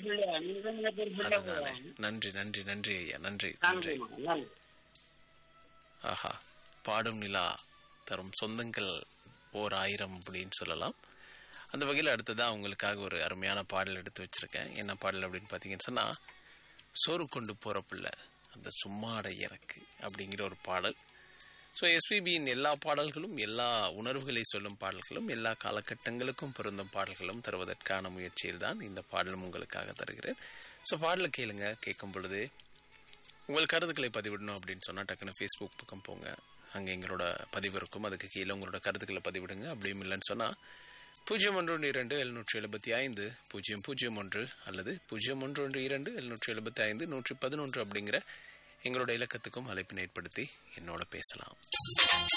பிள்ளையா நீங்க எனக்கு ஒரு பிள்ளை அதுதானே நன்றி நன்றி நன்றி ஐயா நன்றி நன்றி நன்றி நன்றி ஆஹா பாடும் நிலா தரும் சொந்தங்கள் ஓர் ஆயிரம் அப்படின்னு சொல்லலாம் அந்த வகையில் அடுத்ததாக உங்களுக்காக ஒரு அருமையான பாடல் எடுத்து வச்சிருக்கேன் என்ன பாடல் அப்படின்னு பார்த்தீங்கன்னு சொன்னால் சோறு கொண்டு போகிற பிள்ளை அந்த சும்மாட எனக்கு அப்படிங்கிற ஒரு பாடல் ஸோ எஸ்பிபியின் எல்லா பாடல்களும் எல்லா உணர்வுகளை சொல்லும் பாடல்களும் எல்லா காலகட்டங்களுக்கும் பொருந்தும் பாடல்களும் தருவதற்கான முயற்சியில் தான் இந்த பாடலும் உங்களுக்காக தருகிறேன் ஸோ பாடலை கேளுங்க கேட்கும் பொழுது உங்கள் கருத்துக்களை பதிவிடணும் அப்படின்னு சொன்னால் டக்குன்னு ஃபேஸ்புக் பக்கம் போங்க அங்கே எங்களோட பதிவு இருக்கும் அதுக்கு கீழே உங்களோட கருத்துக்களை பதிவிடுங்க அப்படியும் இல்லைன்னு சொன்னால் பூஜ்ஜியம் ஒன்று ஒன்று இரண்டு எழுநூற்றி எழுபத்தி ஐந்து பூஜ்ஜியம் பூஜ்ஜியம் ஒன்று அல்லது பூஜ்ஜியம் ஒன்று ஒன்று இரண்டு எழுநூற்றி எழுபத்தி ஐந்து நூற்றி பதினொன்று அப்படிங்கிற எங்களோட இலக்கத்துக்கும் அழைப்பினை ஏற்படுத்தி என்னோட பேசலாம்